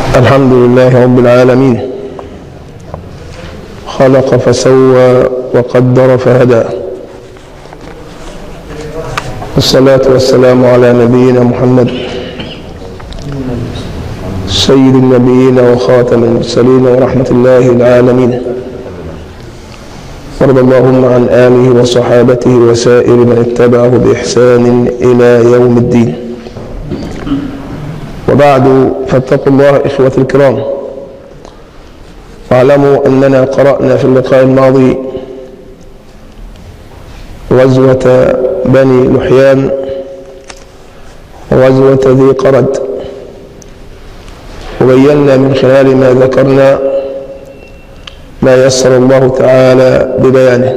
الحمد لله رب العالمين خلق فسوى وقدر فهدى والصلاة والسلام على نبينا محمد سيد النبيين وخاتم المرسلين ورحمة الله العالمين وارض اللهم عن آله وصحابته وسائر من اتبعه بإحسان إلى يوم الدين وبعد فاتقوا الله إخوة الكرام واعلموا أننا قرأنا في اللقاء الماضي غزوة بني لحيان وغزوة ذي قرد وبينا من خلال ما ذكرنا ما يسر الله تعالى ببيانه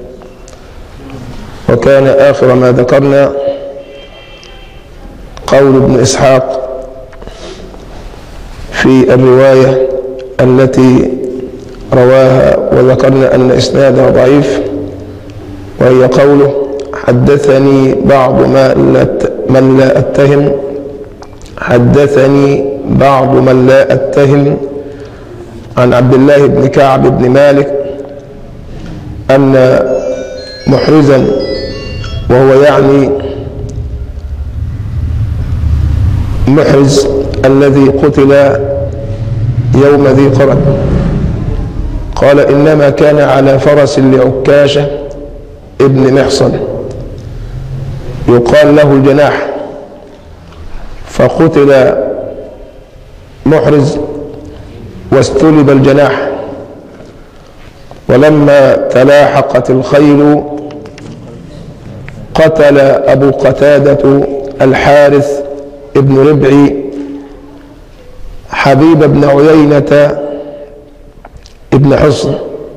وكان آخر ما ذكرنا قول ابن إسحاق في الرواية التي رواها وذكرنا أن إسنادها ضعيف وهي قوله حدثني بعض ما من لا أتهم حدثني بعض من لا أتهم عن عبد الله بن كعب بن مالك أن محرزا وهو يعني محرز الذي قتل يوم ذي قرن قال إنما كان على فرس لعكاشة ابن محصن يقال له الجناح فقتل محرز واستلب الجناح ولما تلاحقت الخيل قتل أبو قتادة الحارث ابن ربعي حبيب بن عيينة ابن حصن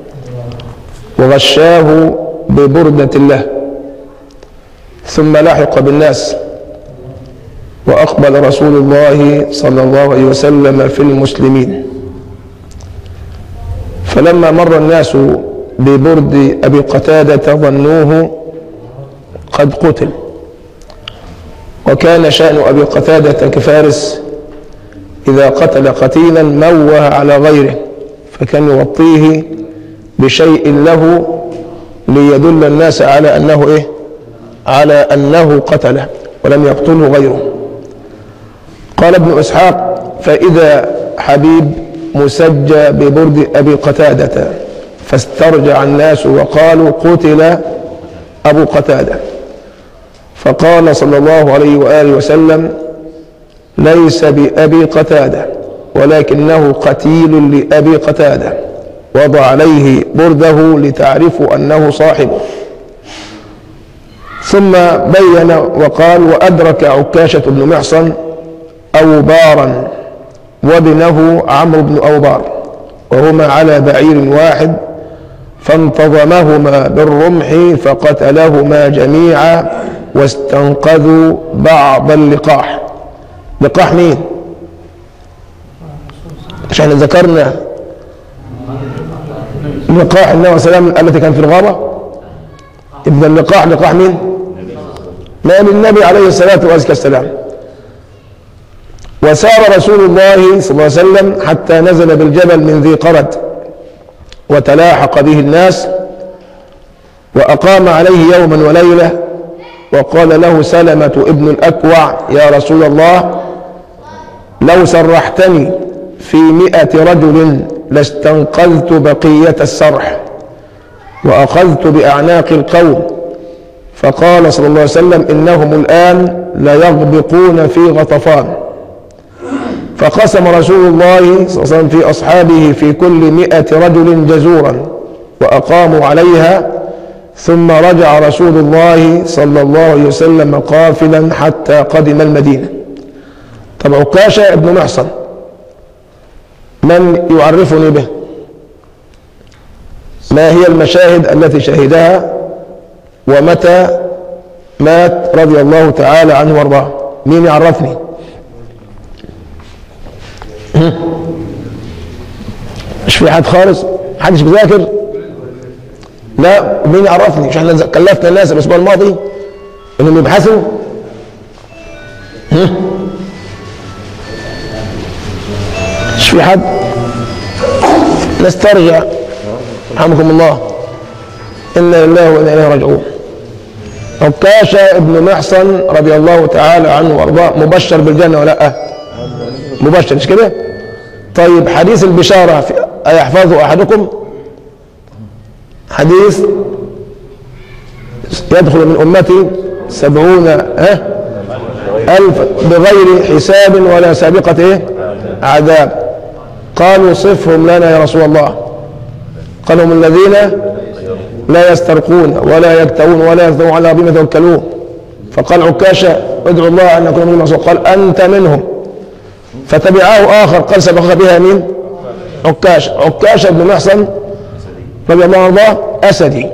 وغشاه ببردة له ثم لحق بالناس وأقبل رسول الله صلى الله عليه وسلم في المسلمين فلما مر الناس ببرد أبي قتادة ظنوه قد قتل وكان شأن أبي قتادة كفارس إذا قتل قتيلا موه على غيره فكان يغطيه بشيء له ليدل الناس على أنه إيه على أنه قتله ولم يقتله غيره قال ابن إسحاق فإذا حبيب مسجى ببرد أبي قتادة فاسترجع الناس وقالوا قتل أبو قتادة فقال صلى الله عليه وآله وسلم ليس بأبي قتادة ولكنه قتيل لأبي قتادة وضع عليه برده لتعرفوا أنه صاحبه ثم بين وقال وأدرك عكاشة بن محصن أوبارا وابنه عمرو بن أوبار وهما على بعير واحد فانتظمهما بالرمح فقتلهما جميعا واستنقذوا بعض اللقاح لقاح مين مش احنا ذكرنا لقاح النبي صلى الله عليه وسلم التي كان في الغابة يبقى اللقاح لقاح مين ما للنبي عليه الصلاة والسلام وسار رسول الله صلى الله عليه وسلم حتى نزل بالجبل من ذي قرد وتلاحق به الناس وأقام عليه يوما وليلة وقال له سلمة ابن الأكوع يا رسول الله لو سرحتني في مئة رجل لاستنقذت بقية السرح وأخذت بأعناق القوم فقال صلى الله عليه وسلم إنهم الآن ليغبقون في غطفان فقسم رسول الله صلى الله عليه وسلم في أصحابه في كل مئة رجل جزورا وأقاموا عليها ثم رجع رسول الله صلى الله عليه وسلم قافلا حتى قدم المدينة طب عكاشة ابن محصن من يعرفني به ما هي المشاهد التي شهدها ومتى مات رضي الله تعالى عنه وارضاه مين يعرفني مش في حد خالص حدش بذاكر لا مين يعرفني مش احنا كلفنا الناس الاسبوع الماضي انهم يبحثوا مش في حد نسترجع رحمكم الله إنا لله وإنا إليه راجعون عكاشة ابن محصن رضي الله تعالى عنه وارضاه مبشر بالجنة ولا لا مبشر مش كده طيب حديث البشارة في أيحفظه أحدكم حديث يدخل من أمتي سبعون أه ألف بغير حساب ولا سابقة إيه؟ عذاب قالوا صفهم لنا يا رسول الله قالوا هم الذين لا يسترقون ولا يكتوون ولا يكتوون على ربهم يتوكلون فقال عكاشة ادعو الله أن نكون من المصر قال أنت منهم فتبعه آخر قال سبق بها مين عكاشة عكاشة بن محصن رضي الله عنه أسدي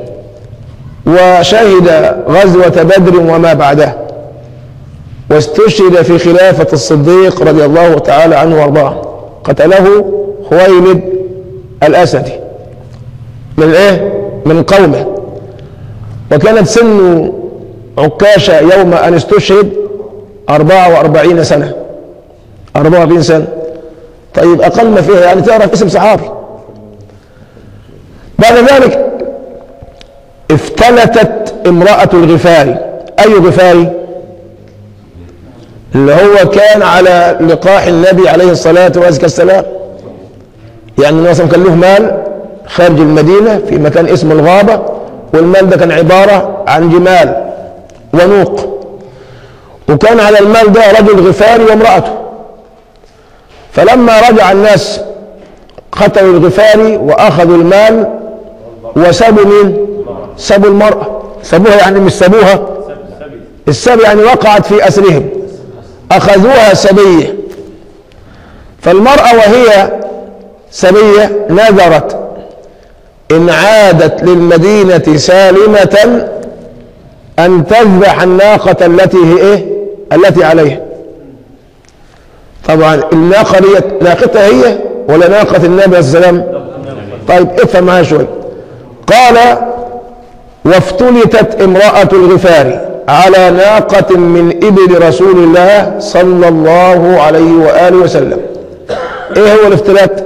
وشهد غزوة بدر وما بعده واستشهد في خلافة الصديق رضي الله تعالى عنه وارضاه قتله خويلد الأسدي من ايه من قومه وكانت سن عكاشة يوم أن استشهد أربعة وأربعين سنة أربعة وأربعين سنة طيب أقل ما فيها يعني تعرف اسم صحابي بعد ذلك افتلتت امرأة الغفاري أي غفاري اللي هو كان على لقاح النبي عليه الصلاة والسلام يعني النبي صلى الله عليه وسلم كان له مال خارج المدينة في مكان اسمه الغابة والمال ده كان عبارة عن جمال ونوق وكان على المال ده رجل غفاري وامرأته فلما رجع الناس قتلوا الغفاري وأخذوا المال وسابوا مين؟ سابوا المرأة سابوها يعني مش سابوها السبي يعني وقعت في أسرهم أخذوها سبية فالمرأة وهي سبية نذرت إن عادت للمدينة سالمة أن تذبح الناقة التي هي إيه؟ التي عليها طبعا الناقة دي ناقتها هي ولا ناقة النبي عليه السلام طيب افهم معايا شوي قال وافتلتت امرأة الغفاري على ناقة من إبل رسول الله صلى الله عليه وآله وسلم ايه هو الافتلات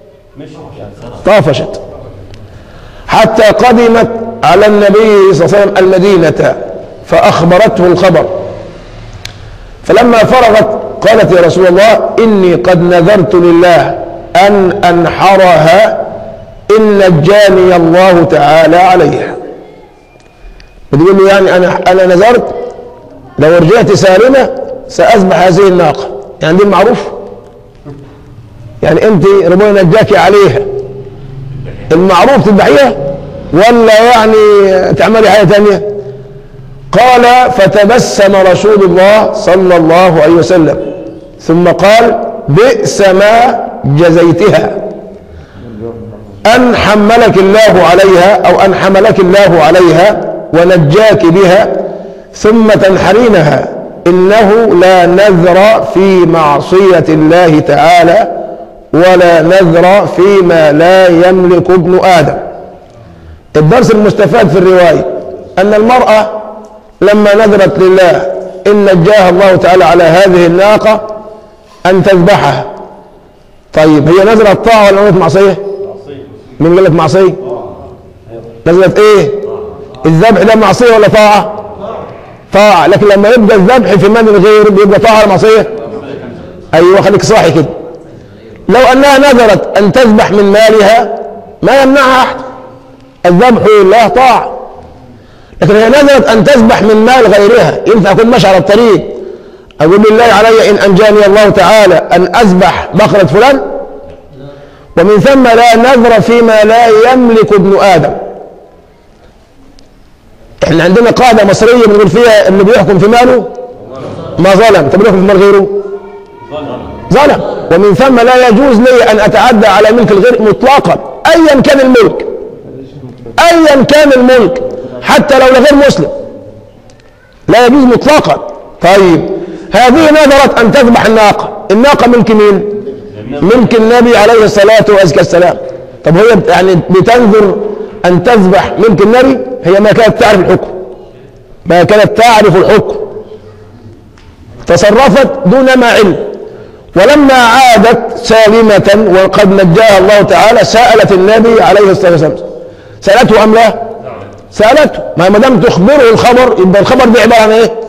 طافشت حتى قدمت على النبي صلى الله عليه وسلم المدينة فأخبرته الخبر فلما فرغت قالت يا رسول الله إني قد نذرت لله أن أنحرها إن نجاني الله تعالى عليها بتقول له يعني أنا أنا نذرت لو رجعت سالمة سأذبح هذه الناقة يعني دي معروف يعني أنت ربنا نجاكي عليها المعروف تذبحيها ولا يعني تعملي حاجة تانية قال فتبسم رسول الله صلى الله عليه وسلم ثم قال بئس ما جزيتها أن حملك الله عليها أو أن حملك الله عليها ونجاك بها ثم تنحرينها إنه لا نذر في معصية الله تعالى ولا نذر فيما لا يملك ابن آدم الدرس المستفاد في الرواية أن المرأة لما نذرت لله إن نجاها الله تعالى على هذه الناقة أن تذبحها طيب هي نذرت طاعة ولا نذرت معصية؟ من قال لك معصية؟ نذرت إيه؟ الذبح ده معصية ولا طاعة؟ طاعة لكن لما يبقى الذبح في مال الغير بيبقى طاعة ولا معصية؟ أيوه خليك صاحي كده لو أنها نذرت أن تذبح من مالها ما يمنعها أحد الذبح لله طاعة لكن هي نذرت أن تذبح من مال غيرها ينفع أكون ماشي على الطريق أقول بالله علي إن أنجاني الله تعالى أن أذبح بقرة فلان ومن ثم لا نذر فيما لا يملك ابن آدم احنا عندنا قاعدة مصرية بنقول فيها اللي بيحكم في ماله ما ظلم طب بيحكم في مال غيره ظلم ومن ثم لا يجوز لي أن أتعدى على ملك الغير مطلقا أيا كان الملك أيا كان الملك حتى لو لغير مسلم لا يجوز مطلقا طيب هذه نذرت أن تذبح الناقة الناقة ملك مين ملك النبي عليه الصلاة والسلام طب هي يعني بتنذر أن تذبح ملك النبي هي ما كانت تعرف الحكم ما كانت تعرف الحكم تصرفت دون ما علم ولما عادت سالمة وقد نجاها الله تعالى سألت النبي عليه الصلاة والسلام سألته أم لا؟ سألته ما دام تخبره الخبر يبقى الخبر ده عبارة عن إيه؟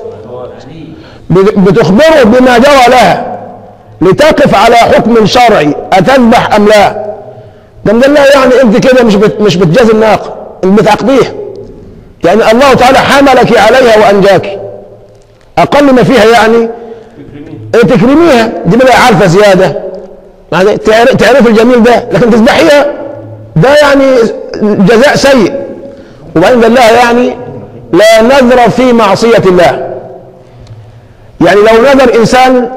بتخبره بما جرى لها لتقف على حكم شرعي أتذبح أم لا؟ ده من الله يعني أنت كده مش بت مش بتجازي الناقة أنت بتعقبيها يعني الله تعالى حملك عليها وأنجاك أقل ما فيها يعني إيه تكرميها دي بقى عارفة زيادة يعني تعرف تعرف الجميل ده لكن تذبحيها ده يعني جزاء سيء وبعدين قال لها يعني لا نذر في معصية الله يعني لو نذر إنسان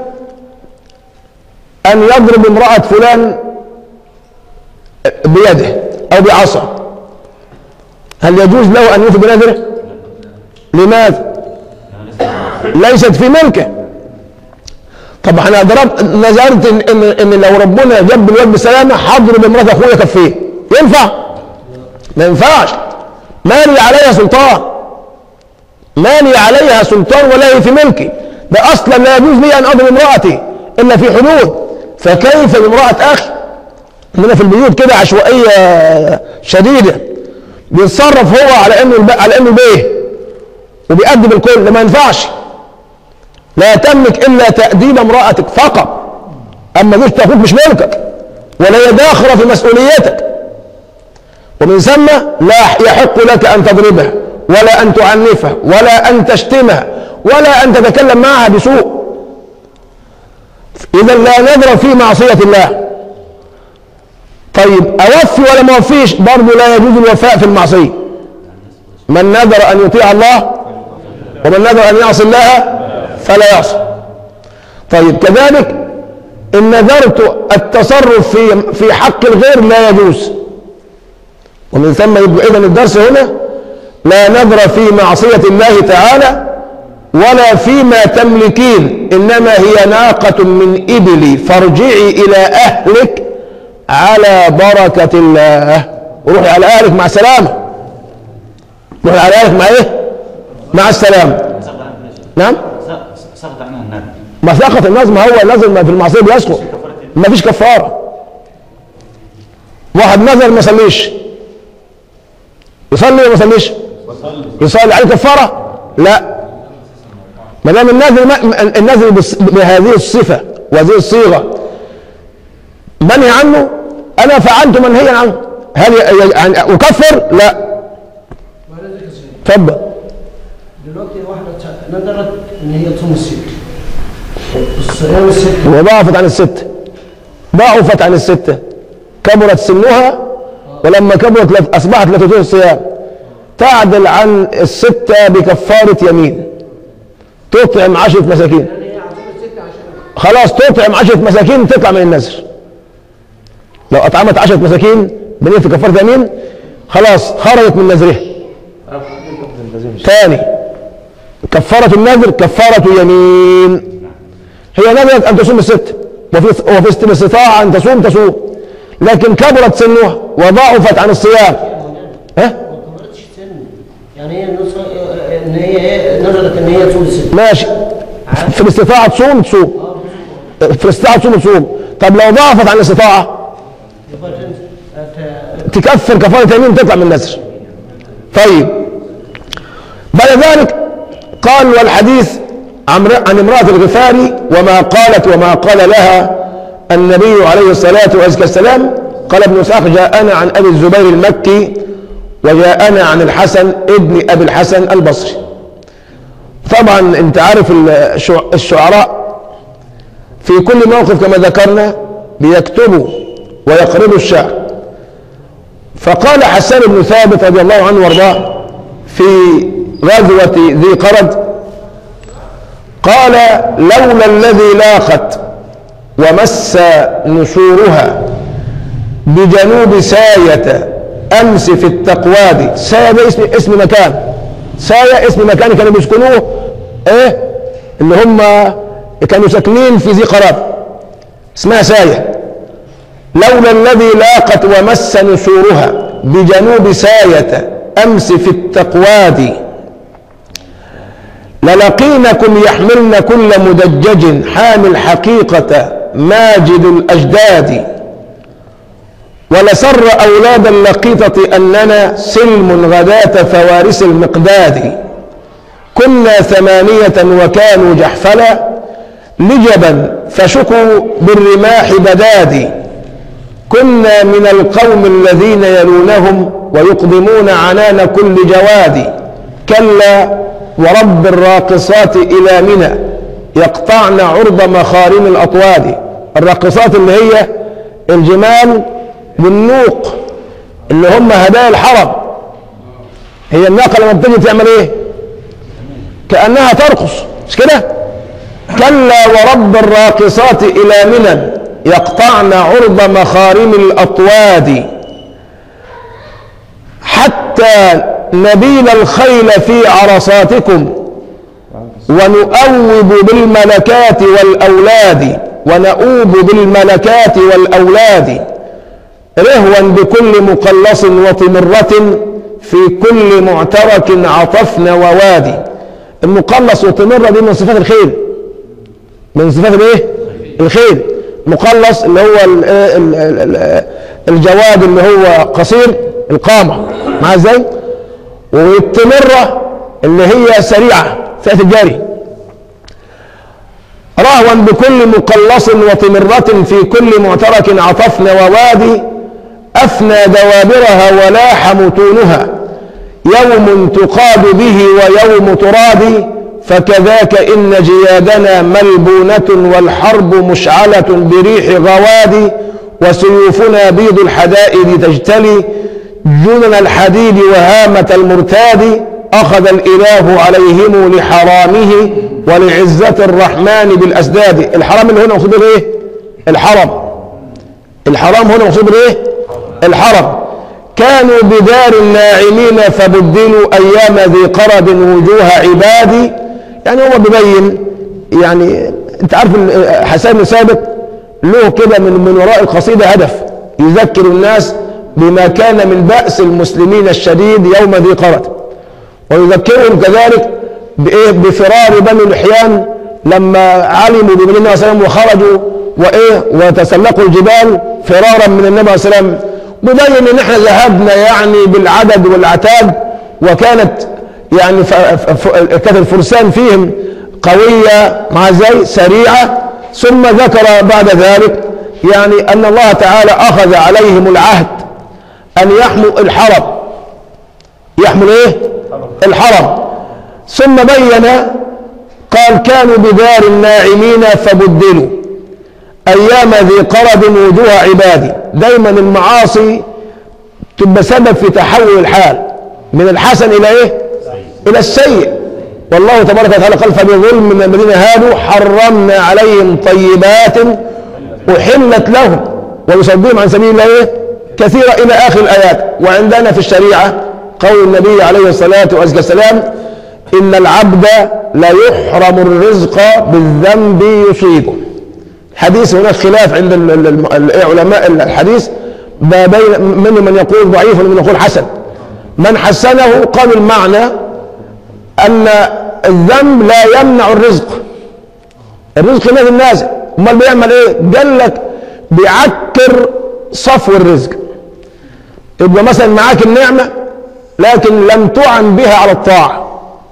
أن يضرب امرأة فلان بيده أو بعصا هل يجوز له أن يوفي بنذره؟ لماذا؟ ليست في ملكه طب انا ضربت نظرت ان ان, إن لو ربنا جاب الواد بسلامه هضرب امراه اخويا كفيه ينفع؟ ما ينفعش مالي عليها سلطان مالي عليها سلطان ولا هي في ملكي ده اصلا لا يجوز لي ان اضرب امراتي الا في حدود فكيف بامراه اخي عندنا في البيوت كده عشوائيه شديده بيتصرف هو على انه الب... على انه بيه وبيأدب الكل ما ينفعش لا تملك الا تأديب امرأتك فقط اما زوجة اخوك مش ملكك ولا هي داخلة في مسؤوليتك ومن ثم لا يحق لك ان تضربها ولا ان تعنفها ولا ان تشتمها ولا ان تتكلم معها بسوء اذا لا نذر في معصية الله طيب اوفي ولا ما اوفيش برضه لا يجوز الوفاء في المعصيه من نذر ان يطيع الله ومن نذر ان يعصي الله فلا يعصي طيب كذلك ان نذرت التصرف في في حق الغير لا يجوز ومن ثم يبقى اذا الدرس هنا لا نذر في معصيه الله تعالى ولا فيما تملكين انما هي ناقه من ابلي فارجعي الى اهلك على بركة الله وروحي على أهلك مع السلامة روحي على أهلك مع إيه؟ مع السلامة نعم؟ سقط عنها النار ما سقط الناس ما هو لازم ما في المعصية بيسقط ما فيش كفارة واحد نذر ما يصليش يصلي ولا ما يصليش؟ يصلي عليه كفارة؟ لا ما دام النذر النذر بهذه الصفة وهذه الصيغة منهي عنه انا فعلت منهيا عنه هل يعني اكفر لا اتفضل دلوقتي واحدة نذرت ان هي تصوم الست الصيام الست وضعفت عن الست ضعفت عن الستة كبرت سنها ولما كبرت لف- اصبحت لا تطيق الصيام تعدل عن الستة بكفارة يمين تطعم عشرة مساكين يعني هي هتصوم الست عشان خلاص تطعم عشرة مساكين تطلع من النذر لو أطعمت عشرة مساكين بنية كفارة يمين خلاص خرجت من نذرها ثاني كفارة النذر كفارة يمين هي نذرت أن تصوم الست وفي وفي الاستطاعة أن تصوم تصوم لكن كبرت سنها وضعفت عن الصيام ها ما كبرتش سن يعني هي نص ان هي إيه؟ نذرت ان هي تصوم الست ماشي في الاستطاعة تصوم تصوم في الاستطاعة تصوم تصوم طب لو ضعفت عن الاستطاعة يبقى تنزل. ت- تكفر كفارة يمين تطلع من النذر طيب بعد ذلك قال والحديث عن عن امرأة الغفاري وما قالت وما قال لها النبي عليه الصلاة والسلام قال ابن اسحاق جاءنا عن ابي الزبير المكي وجاءنا عن الحسن ابن ابي الحسن البصري طبعا انت عارف الشع- الشعراء في كل موقف كما ذكرنا بيكتبوا ويقربوا الشعر فقال حسان بن ثابت رضي الله عنه وارضاه في غزوة ذي قرد قال لولا الذي لاقت ومس نشورها بجنوب ساية أمس في التقواد ساية ده اسم, اسم مكان ساية اسم مكان كانوا بيسكنوه ايه اللي هم كانوا ساكنين في ذي قرد اسمها ساية لولا الذي لاقت ومس نشورها بجنوب ساية أمس في التقواد للقينكم يحملن كل مدجج حامل حقيقة ماجد الأجداد ولسر أولاد اللقيطة أننا سلم غداة فوارس المقداد كنا ثمانية وكانوا جحفلا لجبا فشكوا بالرماح بدادي كنا من القوم الذين يلونهم ويقدمون عنان كل جواد كلا ورب الراقصات إلى منى يقطعن عرض مخارم الأطواد الراقصات اللي هي الجمال والنوق اللي هم هدايا الحرم هي الناقة لما بتيجي تعمل ايه كأنها ترقص مش كده كلا ورب الراقصات إلى منى يقطعن عرض مخارم الأطواد حتى نبيل الخيل في عرصاتكم ونؤوب بالملكات والأولاد ونؤوب بالملكات والأولاد رهوا بكل مقلص وطمرة في كل معترك عطفن ووادي المقلص والطمرة دي من صفات الخيل من صفات الايه الخيل مقلص اللي هو ال ال ال الجواد اللي هو قصير القامة مع ازاي والطمرة اللي هي سريعة فئة الجاري رهوا بكل مقلص وطمرة في كل معترك عطفن ووادي أفنى دوابرها ولاح متونها يوم تقاد به ويوم تراد فكذاك إن جيادنا ملبونة والحرب مشعلة بريح غواد وسيوفنا بيض الحدائد تجتلي جنن الحديد وهامة المرتاد أخذ الإله عليهم لحرامه ولعزة الرحمن بالأسداد الحرام اللي هنا مقصود به إيه؟ الحرم الحرام هنا مقصود به إيه؟ الحرم كانوا بدار الناعمين فبدلوا أيام ذي قرد وجوه عبادي يعني هو بيبين يعني انت عارف حسان بن ثابت له كده من من وراء القصيدة هدف يذكر الناس بما كان من بأس المسلمين الشديد يوم ذي قرد ويذكرهم كذلك بإيه بفرار بني الحيان لما علموا بنبي الله صلى الله عليه وسلم وخرجوا وإيه وتسلقوا الجبال فرارا من النبي صلى الله عليه وسلم مبين ان احنا ذهبنا يعني بالعدد والعتاد وكانت يعني ف... ف... كانت الفرسان فيهم قوية مع زي سريعة ثم ذكر بعد ذلك يعني أن الله تعالى أخذ عليهم العهد أن يحموا الحرم يحمل إيه؟ الحرم ثم بين قال كانوا بدار الناعمين فبدلوا أيام ذي قرد وجوه عبادي دايما المعاصي تبقى سبب في تحول الحال من الحسن إلى إيه؟ إلى السيء والله تبارك وتعالى قال فبظلم من الذين هادوا حرمنا عليهم طيبات أحلت لهم ويصدهم عن سبيل الله إيه؟ كثيرا إلى آخر الآيات وعندنا في الشريعة قول النبي عليه الصلاة والسلام إن العبد لا يحرم الرزق بالذنب يصيبه حديث هناك خلاف عند ال- ال- الم- علماء الحديث ما بين منهم من يقول ضعيف ومن يقول حسن من حسنه قالوا المعنى أن الذنب لا يمنع الرزق الرزق نازل نازل امال بيعمل ايه قال لك بيعكر صفو الرزق يبقى مثلا معاك النعمة لكن لم تعن بها على الطاعة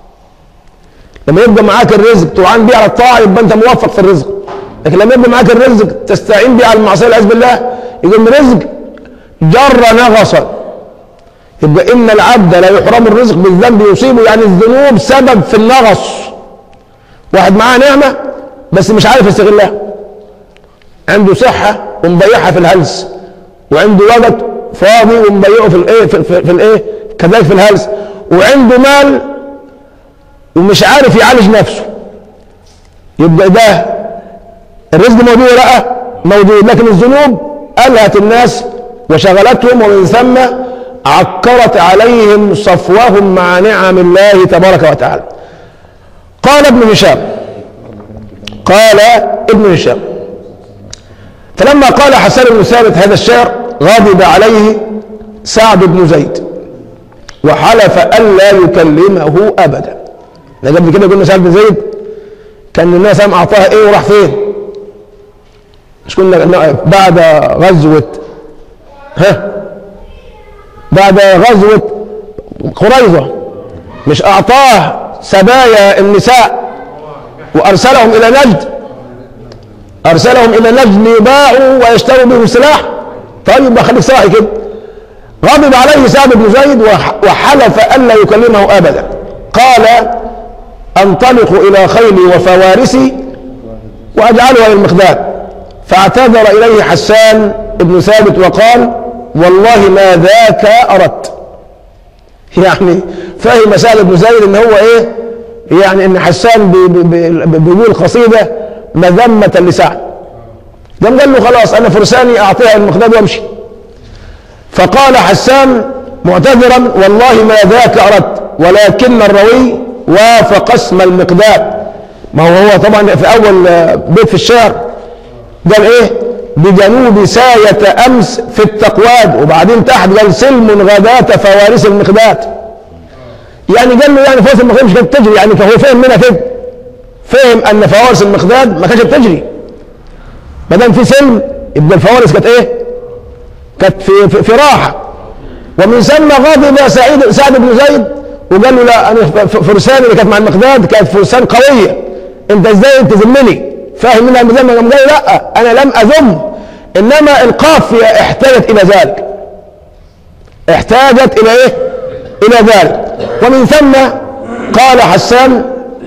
لما يبقى معاك الرزق تعان به على الطاعة يبقى انت موفق في الرزق لكن لما يبقى معاك الرزق تستعين به على المعصية والعياذ بالله يقول الرزق جر نغصا يبقى ان العبد لا يحرم الرزق بالذنب يصيبه يعني الذنوب سبب في النغص واحد معاه نعمة بس مش عارف يستغلها عنده صحة ومضيعها في الهلس وعنده وقت فاضي ومضيعه في الايه في, في, في الايه كذلك في الهلس وعنده مال ومش عارف يعالج نفسه يبقى ده الرزق موجود ولا لا موجود لكن الذنوب ألهت الناس وشغلتهم ومن ثم عكرت عليهم صفوهم مع نعم الله تبارك وتعالى قال ابن هشام قال ابن هشام فلما قال حسن بن ثابت هذا الشعر غضب عليه سعد بن زيد وحلف ألا يكلمه أبدا ده قبل كده قلنا سعد بن زيد كان الناس قام أعطاها إيه وراح فين مش كنا بعد غزوة ها بعد غزوة قريظة مش أعطاه سبايا النساء وأرسلهم إلى نجد أرسلهم إلى نجد ليباعوا ويشتروا بهم سلاح طيب بقى خليك صاحي كده غضب عليه سعد بن زيد وح- وحلف ألا يكلمه أبدا قال أنطلق إلى خيلي وفوارسي وأجعلها للمقداد فاعتذر إليه حسان بن ثابت وقال والله ما ذاك أردت يعني فهم سعد بن زيد ان هو ايه يعني ان حسان بي- بي- بي- بيقول قصيده مذمه لسعد قام قال له خلاص انا فرساني اعطيها المقداد وامشي فقال حسان معتذرا والله ما ذاك اردت ولكن الروي وافق اسم المقداد ما هو هو طبعا في اول آه، بيت في الشعر قال ايه بجنوب ساية امس في التقواد وبعدين تحت قال سلم غداة فوارس المقداد يعني قال له يعني فوارس المقداد مش كانت تجري يعني هو فهم منها كده فهم ان فوارس المقداد ما كانتش بتجري ما دام في سلم يبقى الفوارس كانت ايه؟ كانت في, في, في راحه ومن ثم غضب سعيد سعد بن زيد وقال له لا انا ف- فرساني اللي كانت مع المقداد كانت فرسان قويه انت ازاي تذمني فاهم منها المذمه قام قال لا انا لم اذم انما القافيه احتاجت الى ذلك احتاجت الى ايه؟ الى ذلك ومن ثم قال حسان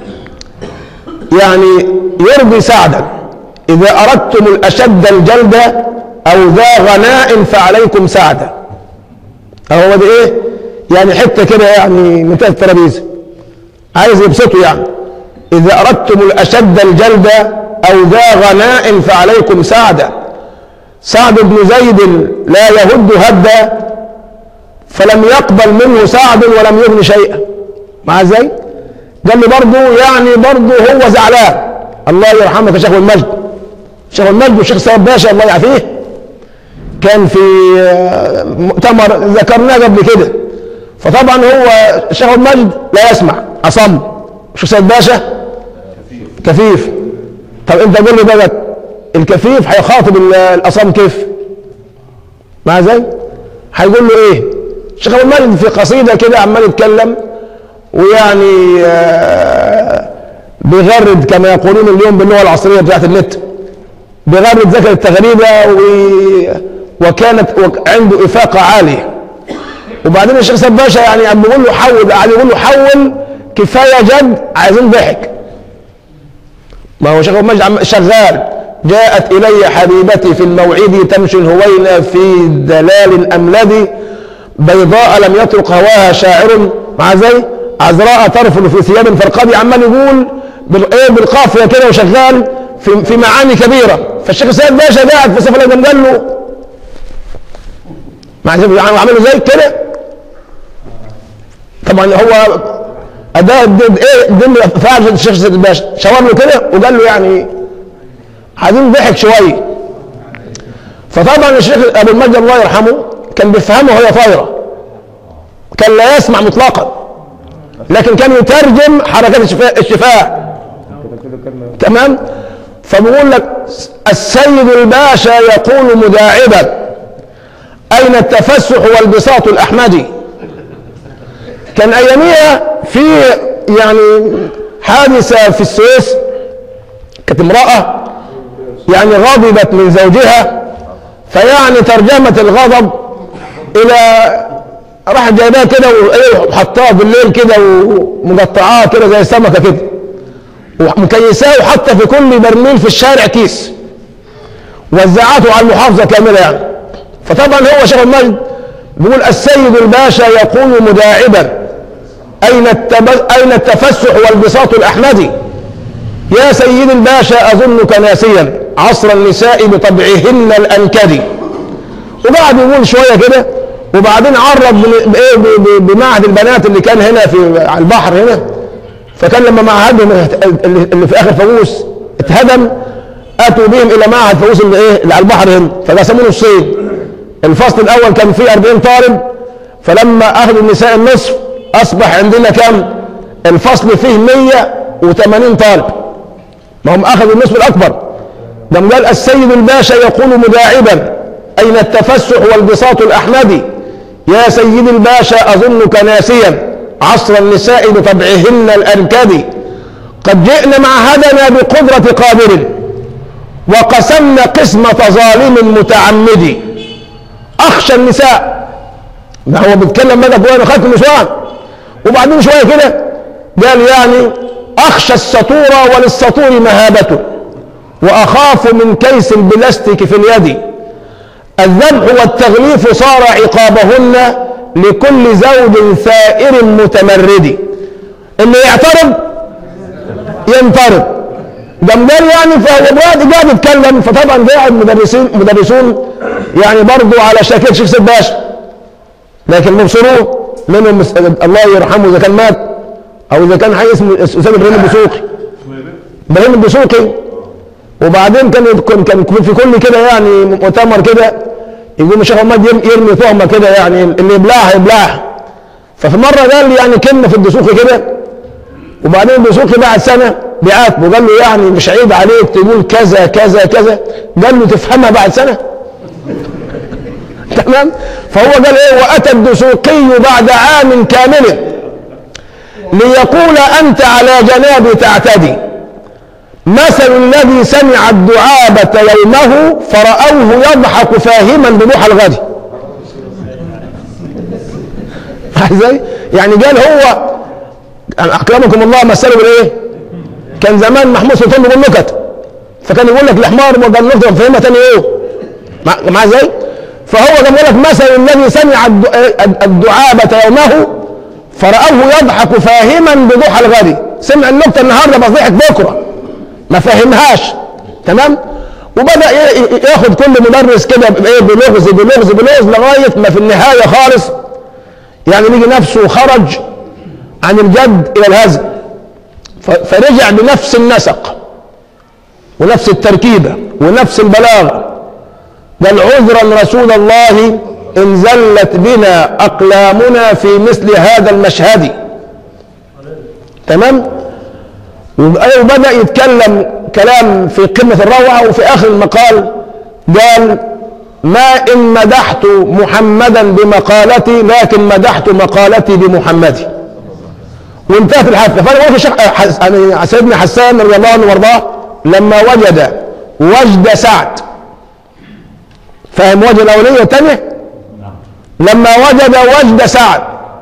يعني يرضي سعدا إذا أردتم الأشد الجلد أو ذا غناء فعليكم سعدا أهو ده إيه يعني حتة كده يعني من تحت الترابيزة عايز يبسطه يعني إذا أردتم الأشد الجلد أو ذا غناء فعليكم سعدا سعد بن زيد لا يهد هدا فلم يقبل منه سعد ولم يغن شيئا مع ازاي؟ قال لي برضه يعني برضه هو زعلان الله يرحمك يا شيخ المجد شيخ المجد والشيخ سيد باشا الله يعافيه كان في آه، مؤتمر ذكرناه قبل كده فطبعا هو شيخ المجد لا يسمع اصم الشيخ سيد باشا كفيف طب انت قول لي بقى الكفيف هيخاطب ال- الاصم كيف مع ازاي هيقول له ايه الشيخ المجد في قصيده كده عمال يتكلم ويعني آه، بيغرد كما يقولون اليوم باللغه العصريه بتاعت النت بيغرد ذكر التغريده و... وكانت وك- عنده افاقه عاليه وبعدين الشيخ سيد باشا يعني عم بيقول له حول قاعد يقول له حول كفايه جد عايزين ضحك ما هو شيخ المجد عم شغال جاءت الي حبيبتي في الموعد تمشي الهوينه في دلال املدي بيضاء لم يطرق هواها شاعر مع زي عذراء ترفل في ثياب فرقدي عمال يقول بال- ايه بالقافيه كده وشغال في في معاني كبيره فالشيخ سيد باشا قاعد في سفر الأدم قال له مع زي يعني عمله زي كده طبعا هو اداء الد- ايه الدنيا فعل الشيخ سيد باشا شاور له كده وقال له يعني عايزين ضحك شويه فطبعا الشيخ ابو المجد الله يرحمه كان بيفهمه وهي طايره كان لا يسمع مطلقا لكن كان يترجم حركات الشفاء, الشفاء. تمام فبقول لك السيد الباشا يقول مداعبا اين التفسح والبساط الاحمدي كان اياميها في يعني حادثه في السويس كانت امراه يعني غضبت من زوجها فيعني ترجمت الغضب الى راح جايباها كده وايه وحطاها بالليل كده ومقطعاها كده زي السمكه كده ومكيساه وحاطه في كل برميل في الشارع كيس وزعته على المحافظه كامله يعني فطبعا هو شيخ المجد بيقول السيد الباشا يقول مداعبا اين التب... اين التفسح والبساط الاحمدي يا سيد الباشا اظنك ناسيا عصر النساء بطبعهن الانكدي وقعد يقول شويه كده وبعدين عرض بال- بايه ب- ب- بمعهد البنات اللي كان هنا في على البحر هنا فكان لما معهدهم اللي اللي في اخر فاووس اتهدم اتوا بهم الى معهد فاووس اللي ايه اللي على البحر هنا فقسموه نصين الفصل الاول كان فيه 40 طالب فلما اخذوا النساء النصف اصبح عندنا كم الفصل فيه 180 طالب ما هم اخذوا النصف الاكبر قام قال السيد الباشا يقول مداعبا أين التفسح والبساط الأحمدي يا سيدي الباشا أظنك ناسيا عصر النساء بطبعهن الأنكدي قد جئنا معهدنا بقدرة قادر وقسمنا قسمة ظالم متعمد أخشى النساء ما هو بيتكلم بقى بقى أنا خدت النسوان وبعدين شوية كده قال يعني أخشى السطور وللسطور مهابة وأخاف من كيس البلاستيك في اليد الذبح والتغليف صار عقابهن لكل زوج ثائر متمرد اللي يعترض ينطرد قام قال يعني فهو قاعد قاعد يتكلم فطبعا قاعد مدرسين مدرسون يعني برضه على شكل شيخ سيد باشا لكن مبصرون منهم مس- الله يرحمه اذا كان مات او اذا كان حي اسمه الاستاذ ابراهيم الدسوقي ابراهيم الدسوقي وبعدين كان كان كان في كل كده يعني مؤتمر كده يقوم الشيخ محمد يرمي- يرمي تهمه كده يعني اللي يبلعها يبلعها ففي مره قال لي يعني كلمه في الدسوقي كده وبعدين الدسوقي بعد سنه بيعاتبه قال له يعني مش عيب عليك تقول كذا كذا كذا قال له تفهمها بعد سنه تمام فهو قال ايه واتى الدسوقي بعد عام كامل ليقول انت على جنابي تعتدي مثل الذي سمع الدعابة يومه فرأوه يضحك فاهما بضحى الغد ازاي يعني قال هو اكرمكم الله مثله بالايه كان زمان محمود سلطان بيقول نكت فكان يقول لك الحمار وقال نكته فهمها تاني ايه مع مع ازاي فهو كان بيقول لك مثل الذي سمع الد- الدعابة يومه فرأوه يضحك فاهما بضحى الغد سمع النكته النهارده بس ضحك بكره ما فهمهاش تمام وبدا ي- ي- ياخد كل مدرس كده بايه بلغز بلغز بلغز لغايه ما في النهايه خالص يعني لقي نفسه خرج عن الجد الى الهزل ف- فرجع بنفس النسق ونفس التركيبه ونفس البلاغه قال عذرا رسول الله ان زلت بنا اقلامنا في مثل هذا المشهد تمام وبدأ يتكلم كلام في قمة الروعة وفي آخر المقال قال ما إن مدحت محمدا بمقالتي لكن مدحت مقالتي بمحمدي وانتهت الحفلة فأنا قلت الشيخ حس- يعني سيدنا حسان رضي الله عنه وارضاه لما وجد وجد سعد فاهم وجه الأولية والثانية لما وجد وجد سعد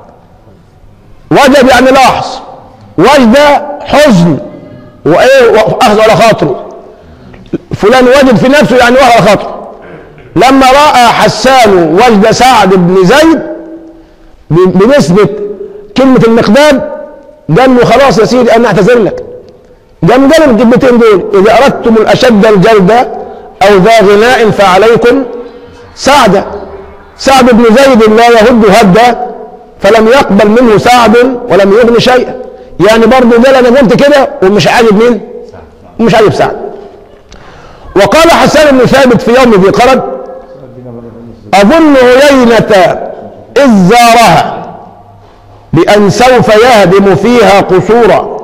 وجد يعني لاحظ وجد حزن وايه واخذ على خاطره فلان وجد في نفسه يعني واخذ على خاطره لما راى حسان وجد سعد بن زيد ب- بنسبه كلمه المقداد قال له خلاص يا سيدي انا اعتذر لك قام قال الكلمتين دول اذا اردتم الاشد الجلد او ذا غناء فعليكم سعد سعد بن زيد لا يهد هدا فلم يقبل منه سعد ولم يغن شيئا يعني برضه قال انا قلت كده ومش عاجب مين ومش عاجب سعد وقال حسان بن ثابت في يوم ذي قرد اظن عيينة اذ زارها بان سوف يهدم فيها قصورا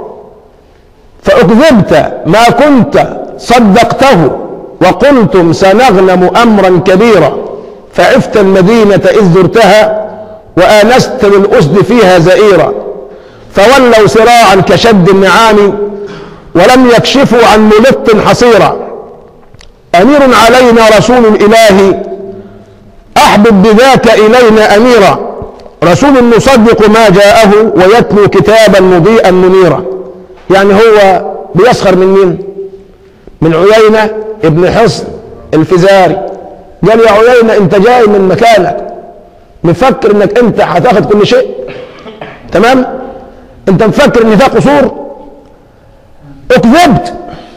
فاكذبت ما كنت صدقته وقلتم سنغنم امرا كبيرا فعفت المدينة اذ زرتها وانست للاسد فيها زئيرا فولوا سراعا كشد النعام ولم يكشفوا عن ملط حصيرا امير علينا رسول الاله احبب بذاك الينا اميرا رسول يصدق ما جاءه ويتلو كتابا مضيئا منيرا يعني هو بيسخر من مين من عيينة ابن حصن الفزاري قال يا عيينة انت جاي من مكانك مفكر انك انت هتاخد كل شيء تمام انت مفكر ان فيها قصور اكذبت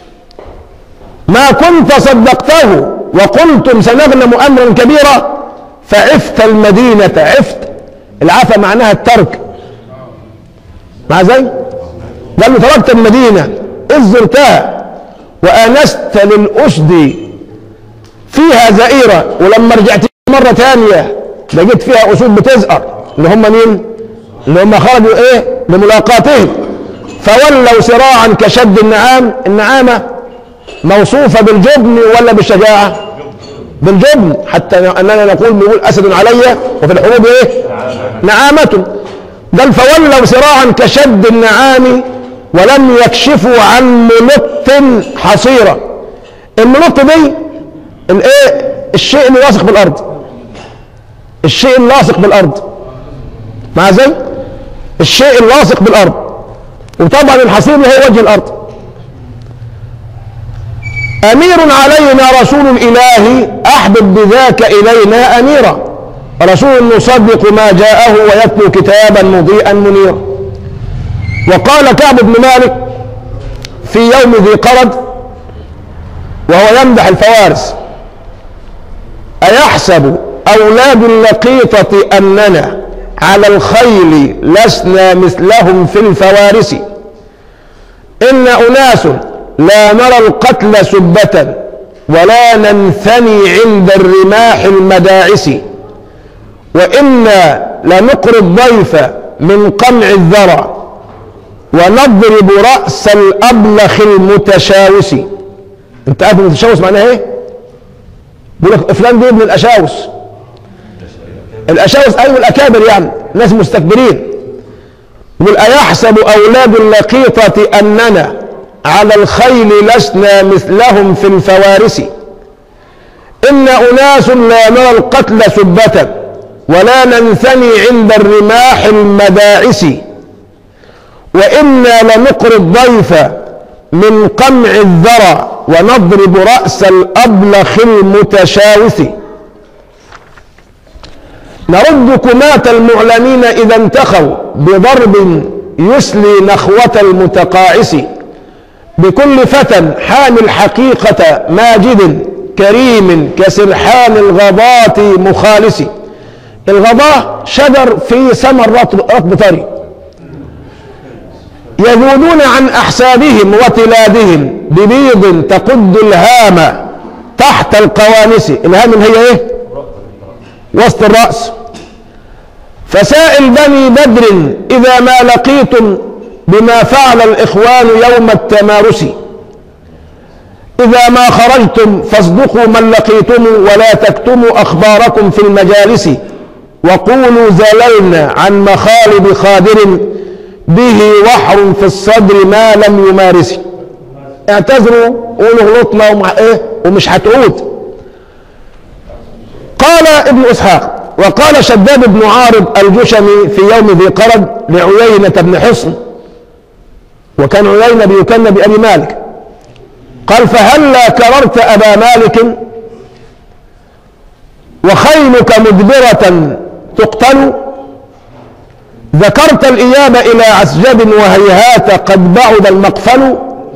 ما كنت صدقته وقلتم سنغنم امرا كبيرا فعفت المدينة عفت العفة معناها الترك مع زي قال له تركت المدينة إذ زرتها وآنست للأسد فيها زئيرة ولما رجعت مرة ثانية لقيت فيها أسود بتزأر اللي هم مين؟ اللي هم خرجوا إيه؟ لملاقاتهم فولوا سراعا كشد النعام النعامة موصوفة بالجبن ولا بالشجاعة بالجبن حتى أننا نقول بيقول أسد علي وفي الحروب إيه نعامة قال فولوا صراعا كشد النعام ولم يكشفوا عن ملط حصيرة الملط دي الايه الشيء اللي لاصق بالارض الشيء اللاصق بالارض مع زي الشيء اللاصق بالارض وطبعا الحصير هو وجه الارض امير علينا رسول الاله احبب بذاك الينا اميرا رسول يصدق ما جاءه ويتلو كتابا مضيئا منيرا وقال كعب بن مالك في يوم ذي قرد وهو يمدح الفوارس أيحسب أولاد اللقيطة أننا على الخيل لسنا مثلهم في الفوارس إن أناس لا نرى القتل سبة ولا ننثني عند الرماح المداعس وإنا لنقري الضيف من قمع الذرى ونضرب رأس الأبلخ المتشاوس انت عارف المتشاوس معناه ايه؟ بيقول لك فلان دي ابن الاشاوس الاشاوس ايوه الاكابر يعني ناس مستكبرين يقول ايحسب اولاد اللقيطه اننا على الخيل لسنا مثلهم في الفوارس ان اناس لا نرى القتل سبه ولا ننثني عند الرماح المداعس وانا لنقري الضيف من قمع الذرى ونضرب رأس الأبلخ المتشاوث نرد كماة المعلمين إذا انتخوا بضرب يسلي نخوة المتقاعس بكل فتى حامل حقيقة ماجد كريم كسرحان الغضاة مخالس الغضاة شجر في سمى الرطب رطب طري يذودون عن أحسابهم وتلادهم ببيض تقد الهام تحت القوانس الهام هي ايه وسط الرأس فسائل بني بدر إذا ما لقيتم بما فعل الإخوان يوم التمارس إذا ما خرجتم فاصدقوا من لقيتم ولا تكتموا أخباركم في المجالس وقولوا زللنا عن مخالب خادر به وحر في الصدر ما لم يمارسه اعتذروا قولوا غلطنا ومع ايه ومش هتعود قال ابن اسحاق وقال شداد بن عارض الجشمي في يوم ذي قرد لعيينة بن حصن وكان عيينة بيكن بأبي مالك قال فهلا كررت أبا مالك وخيلك مدبرة تقتل ذكرت الإياب إلى عسجد وهيهات قد بعد المقفل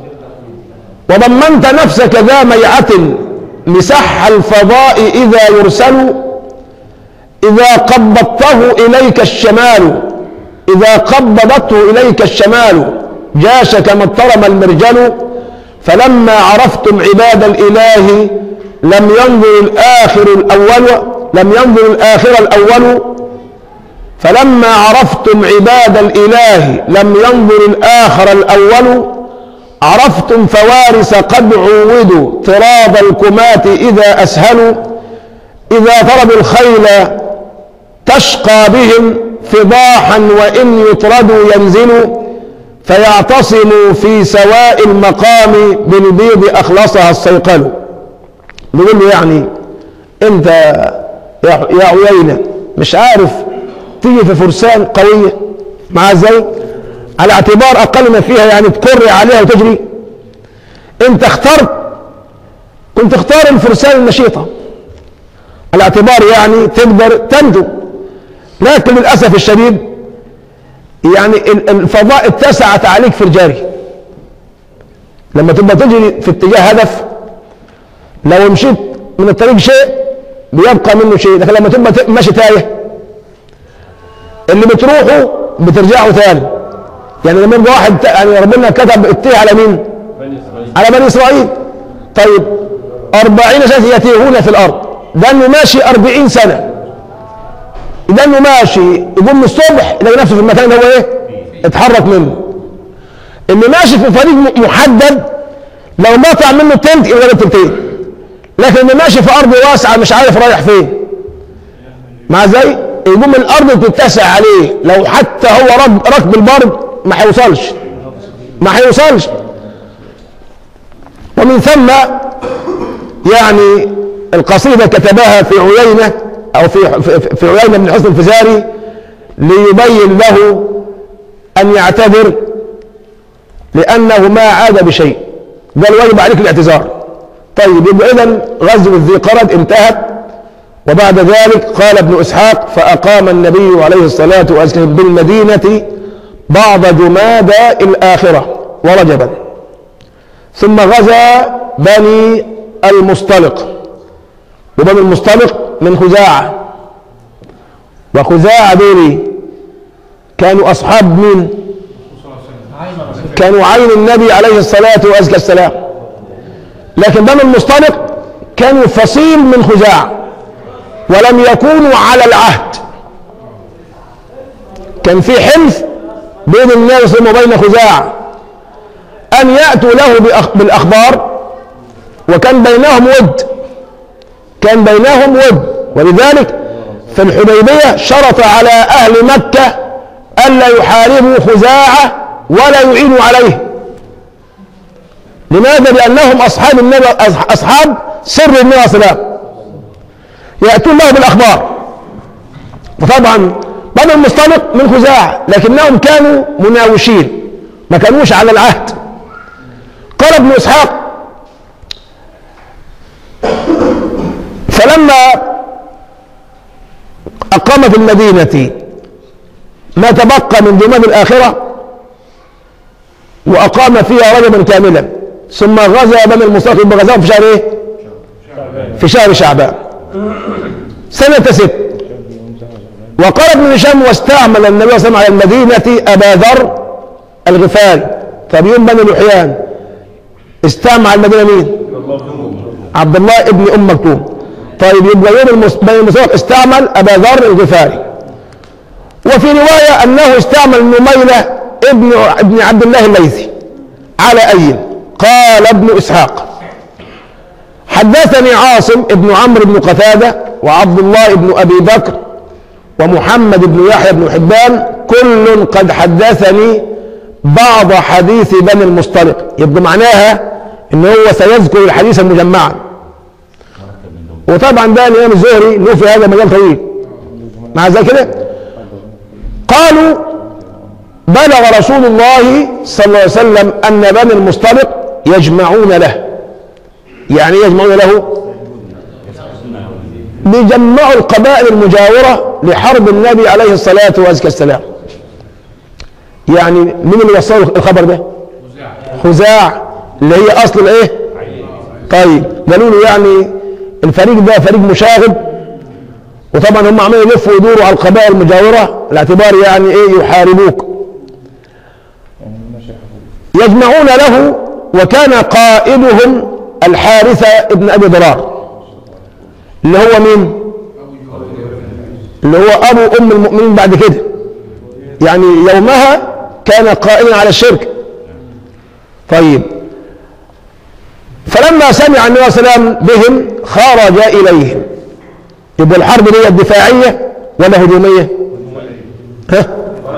وضمنت نفسك ذا ميعة مسح الفضاء إذا يرسل إذا قبضته إليك الشمال إذا قبضته إليك الشمال جاشك ما اضطرم المرجل فلما عرفتم عباد الإله لم ينظر الآخر الأول لم ينظر الآخر الأول فلما عرفتم عباد الإله لم ينظر الآخر الأول عرفتم فوارس قد عودوا طراد الكمات إذا أسهلوا إذا ضربوا الخيل تشقى بهم فضاحا وإن يطردوا ينزلوا فيعتصموا في سواء المقام بالبيض أخلصها الصيقل بيقول له يعني أنت يا يا عيينة مش عارف تيجي في فرسان قوية مع ازاي على اعتبار اقل ما فيها يعني تكر عليها وتجري انت اخترت كنت اختار الفرسان النشيطة على اعتبار يعني تقدر تنجو لكن للأسف الشديد يعني ال- الفضاء اتسعت عليك في الجري لما تبقى تجري في اتجاه هدف لو مشيت من الطريق شيء بيبقى منه شيء لكن لما تبقى ت- ماشي تايه اللي بتروحوا بترجعوا ثاني يعني لما يبقى واحد ت- يعني ربنا كتب التيه على مين؟ على بني اسرائيل طيب أربعين سنة يتيهون في الأرض ده إنه ماشي أربعين سنة ده إنه ماشي يقوم الصبح يلاقي نفسه في المكان اللي هو إيه؟ اتحرك منه اللي ماشي في طريق م- محدد لو قطع منه تلت يبقى ده تلتين لكن اللي ماشي في ارض واسعه مش عارف رايح فين مع ازاي يقوم الارض تتسع عليه لو حتى هو ركب ركب البرد ما هيوصلش ما هيوصلش ومن ثم يعني القصيدة كتبها في عيينة أو في في- في عيينة بن حسن الفزاري ليبين له أن يعتذر لأنه ما عاد بشيء قال واجب عليك الاعتذار طيب يبقى إذا غزوة ذي قرد انتهت وبعد ذلك قال ابن إسحاق فأقام النبي عليه الصلاة والسلام بالمدينة بعض جمادى الآخرة ورجبا ثم غزا بني المصطلق وبني المصطلق من خزاعة وخزاعة دول كانوا أصحاب مين؟ كانوا عين النبي عليه الصلاة والسلام لكن بني المصطلق كانوا فصيل من خزاعة ولم يكونوا على العهد كان في حلف بين الناس وبين خزاعة أن يأتوا له بأخ- بالأخبار وكان بينهم ود كان بينهم ود ولذلك في الحديبية شرط على أهل مكة ألا يحاربوا خزاعة ولا يعينوا عليه لماذا؟ لأنهم أصحاب النبي أص- أصحاب سر النبي عليه الصلاة والسلام يأتون له بالأخبار وطبعا بنو المصطلق من خزاعة لكنهم كانوا مناوشين ما كانوش على العهد قال ابن إسحاق فلما أقام في المدينة ما تبقى من جماد الآخرة وأقام فيها رجبا كاملا ثم غزا بني المصطلق بغزاهم في شهر إيه؟ في شهر شعبان سنة ست وقال ابن هشام واستعمل النبي صلى الله عليه وسلم على المدينة أبا ذر الغفاري طب يوم بني لحيان استعمل على المدينة مين؟ عبد الله ابن أم مكتوم طيب يبقى يوم المس... بني المصطلق استعمل أبا ذر الغفاري وفي رواية أنه استعمل نميلة ابن ابن عبد الله الليثي على أي قال ابن إسحاق حدثني عاصم ابن عمرو بن قتادة وعبد الله بن أبي بكر ومحمد بن يحيى بن حبان كل قد حدثني بعض حديث بني المصطلق يبقى معناها ان هو سيذكر الحديث مجمعا وطبعا ده الامام الزهري له في هذا مجال طويل مع ذلك كده قالوا بلغ رسول الله صلى الله عليه وسلم ان بني المصطلق يجمعون له يعني إيه يجمعون له بيجمعوا القبائل المجاورة لحرب النبي عليه الصلاة والسلام يعني مين اللي وصلوا الخبر ده خزاع اللي هي اصل الايه طيب قالوا له يعني الفريق ده فريق مشاغب وطبعا هم عمالين يلفوا ويدوروا على القبائل المجاورة الاعتبار يعني ايه يحاربوك يجمعون له وكان قائدهم الحارثة ابن ابي ضرار اللي هو مين اللي هو ابو ام المؤمنين بعد كده يعني يومها كان قائما على الشرك طيب فلما سمع النبي صلى الله عليه وسلم بهم خرج اليهم يبقى الحرب دي دفاعيه ولا هجوميه ها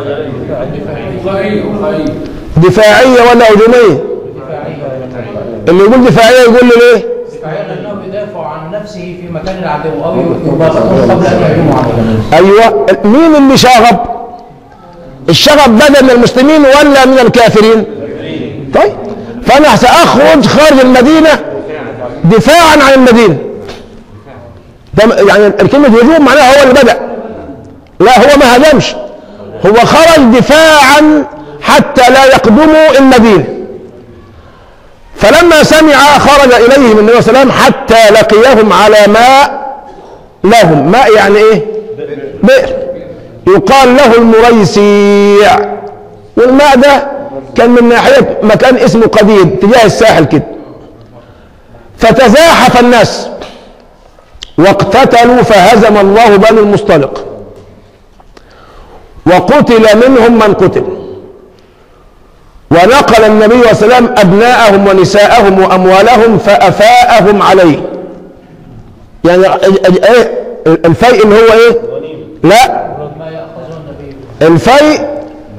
دفاعيه ولا هجوميه اللي يقول دفاعيه يقول لي ليه دفاعيا لانه يدافع عن نفسه في مكان العدو او يربطهم قبل ان يهجموا عليه ايوه مين اللي شاغب الشغب بدا من المسلمين ولا من الكافرين طيب فانا ساخرج خارج المدينه دفاعا عن المدينه ده يعني الكلمه هجوم معناها هو اللي بدا لا هو ما هجمش هو خرج دفاعا حتى لا يقدموا المدينه فلما سمع خرج اليهم النبي صلى الله عليه وسلم حتى لقيهم على ماء لهم ماء يعني ايه بئر يقال له المريسيع والماء ده كان من ناحية مكان اسمه قديد تجاه الساحل كده فتزاحف الناس واقتتلوا فهزم الله بني المصطلق وقتل منهم من قتل ونقل النبي صلى الله عليه وسلم أبناءهم ونساءهم وأموالهم فأفاءهم عليه يعني إيه الفيء اللي هو إيه لا ما يأخذه النبي الفيء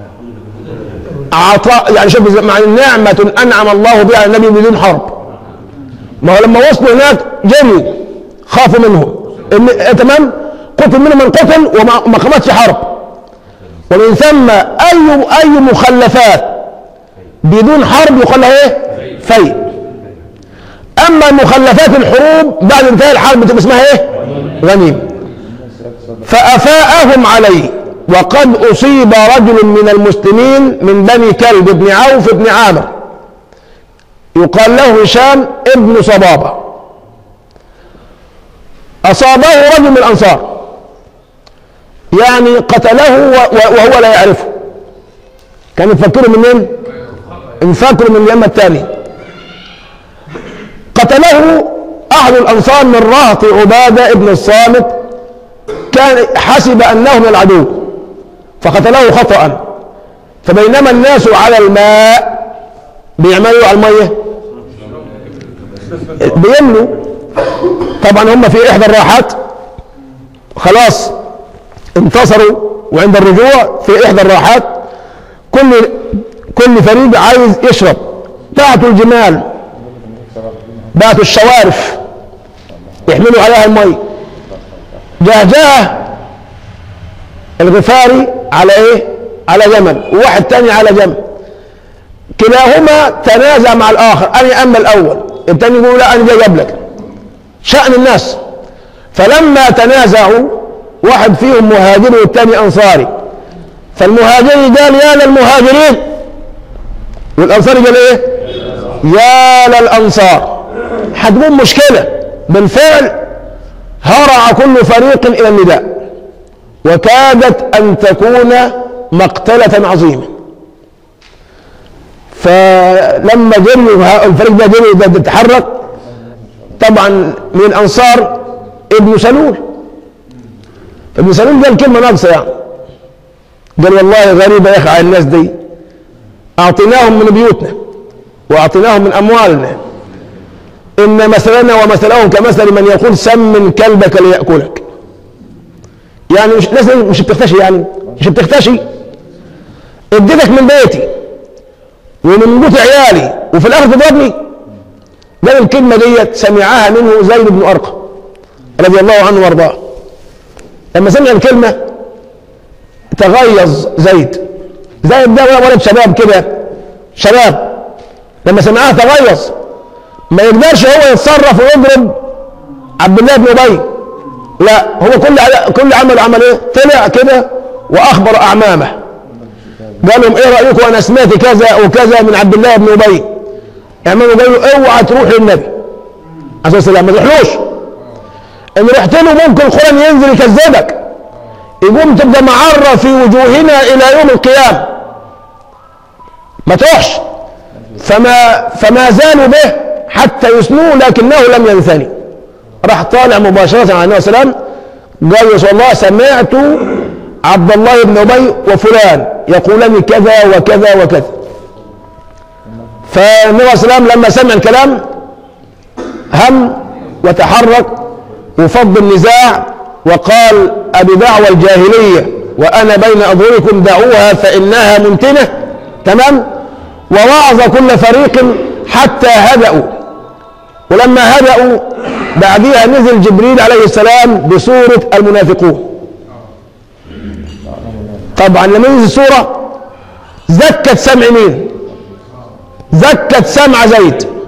عطاء يعني شوف مع نعمة أنعم الله بها على النبي بدون حرب ما هو لما وصلوا هناك جريوا خافوا منهم إن آه، تمام قتل منهم من قتل وما ما قامتش حرب ومن ثم أي أي مخلفات بدون حرب يقال لها إيه؟ فيء أما مخلفات الحروب بعد انتهاء الحرب بتبقى اسمها إيه؟ غنيمة فأفاءهم عليه وقد أصيب رجل من المسلمين من بني كلب بن عوف بن عامر يقال له هشام ابن صبابة أصابه رجل من الأنصار يعني قتله و- و- وهو لا يعرفه كان يفكره منين؟ يفكره من اليمة الثاني قتله أحد الأنصار من رهط عبادة ابن الصامت كان حسب أنه من العدو فقتله خطأ فبينما الناس على الماء بيعملوا على المية بيملوا طبعا هم في إحدى الراحات خلاص انتصروا وعند الرجوع في إحدى الراحات كل كل فريق عايز يشرب بعتوا الجمال بعتوا الشوارف يحملوا عليها المي جهجاه الغفاري على ايه على جمل وواحد تاني على جمل كلاهما تنازع مع الاخر انا اما الاول التاني يقول لا انا جاي قبلك شأن الناس فلما تنازعوا واحد فيهم مهاجري والتاني انصاري فالمهاجري قال يا للمهاجرين والانصاري قال ايه يا للانصار هتكون مشكله بالفعل هرع كل فريق الى النداء وكادت ان تكون مقتله عظيمه فلما جروا ها- الفريق ده جري ده ده تحرك طبعا من الانصار ابن سلول ابن سلول قال كلمه ناقصه يعني قال والله غريبه يا اخي على الناس دي اعطيناهم من بيوتنا واعطيناهم من اموالنا ان مثلنا ومثلهم كمثل من يقول سمن كلبك ليأكلك يعني مش ناس مش بتختشي يعني مش بتختشي اديتك من بيتي ومن بيوت عيالي وفي الاخر تضربني قال الكلمه ديت سمعها منه زيد بن ارقم رضي الله عنه وارضاه لما سمع الكلمه تغيظ زيد زيد ده ولد شباب كده شباب لما سمعها تغيظ ما يقدرش هو يتصرف ويضرب عبد الله بن ابي لا هو كل كل عمل عمل ايه طلع كده واخبر اعمامه قال لهم ايه رايكم انا سمعت كذا وكذا من عبد الله بن ابي اعمامه قال له اوعى تروح للنبي عليه الصلاه والسلام ما تروحلوش ان رحت له ممكن القران ينزل يكذبك يقوم تبقى معره في وجوهنا الى يوم القيامه ما تروحش فما فما زالوا به حتى يسنوه لكنه لم ينثني راح طالع مباشرة على النبي السلام قال يا رسول الله سمعت عبد الله بن أبي وفلان يقولان كذا وكذا وكذا فالنبي عليه السلام لما سمع الكلام هم وتحرك وفض النزاع وقال أبي دعوى الجاهلية وأنا بين أظهركم دعوها فإنها منتنة تمام ووعظ كل فريق حتى هدأوا ولما هدأوا بعدها نزل جبريل عليه السلام بسورة المنافقون طبعا لما نزل السورة زكت سمع مين زكت سمع زيد